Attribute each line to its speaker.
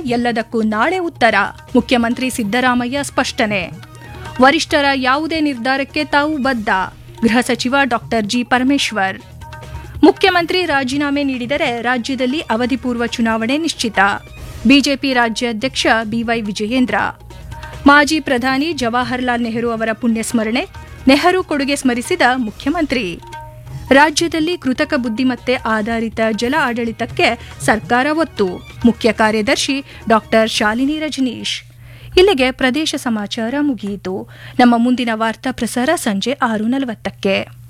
Speaker 1: ಎಲ್ಲದಕ್ಕೂ ನಾಳೆ ಉತ್ತರ ಮುಖ್ಯಮಂತ್ರಿ ಸಿದ್ದರಾಮಯ್ಯ ಸ್ಪಷ್ಟನೆ ವರಿಷ್ಠರ ಯಾವುದೇ ನಿರ್ಧಾರಕ್ಕೆ ತಾವು ಬದ್ಧ ಗೃಹ ಸಚಿವ ಡಾಕ್ಟರ್ ಜಿ ಪರಮೇಶ್ವರ್ ಮುಖ್ಯಮಂತ್ರಿ ರಾಜೀನಾಮೆ ನೀಡಿದರೆ ರಾಜ್ಯದಲ್ಲಿ ಅವಧಿಪೂರ್ವ ಚುನಾವಣೆ ನಿಶ್ಚಿತ ಬಿಜೆಪಿ ರಾಜ್ಯಾಧ್ಯಕ್ಷ ಬಿವೈ ವಿಜಯೇಂದ್ರ ಮಾಜಿ ಪ್ರಧಾನಿ ಜವಾಹರ್ಲಾಲ್ ನೆಹರು ಅವರ ಪುಣ್ಯಸ್ಮರಣೆ ನೆಹರು ಕೊಡುಗೆ ಸ್ಮರಿಸಿದ ಮುಖ್ಯಮಂತ್ರಿ ರಾಜ್ಯದಲ್ಲಿ ಕೃತಕ ಬುದ್ಧಿಮತ್ತೆ ಆಧಾರಿತ ಜಲ ಆಡಳಿತಕ್ಕೆ ಸರ್ಕಾರ ಒತ್ತು ಮುಖ್ಯ ಕಾರ್ಯದರ್ಶಿ ಡಾಕ್ಟರ್ ಶಾಲಿನಿ ರಜನೀಶ್ ಇಲ್ಲಿಗೆ ಪ್ರದೇಶ ಸಮಾಚಾರ ಮುಗಿಯಿತು ನಮ್ಮ ಮುಂದಿನ ವಾರ್ತಾ ಪ್ರಸಾರ ಸಂಜೆ ಆರು ನಲವತ್ತಕ್ಕೆ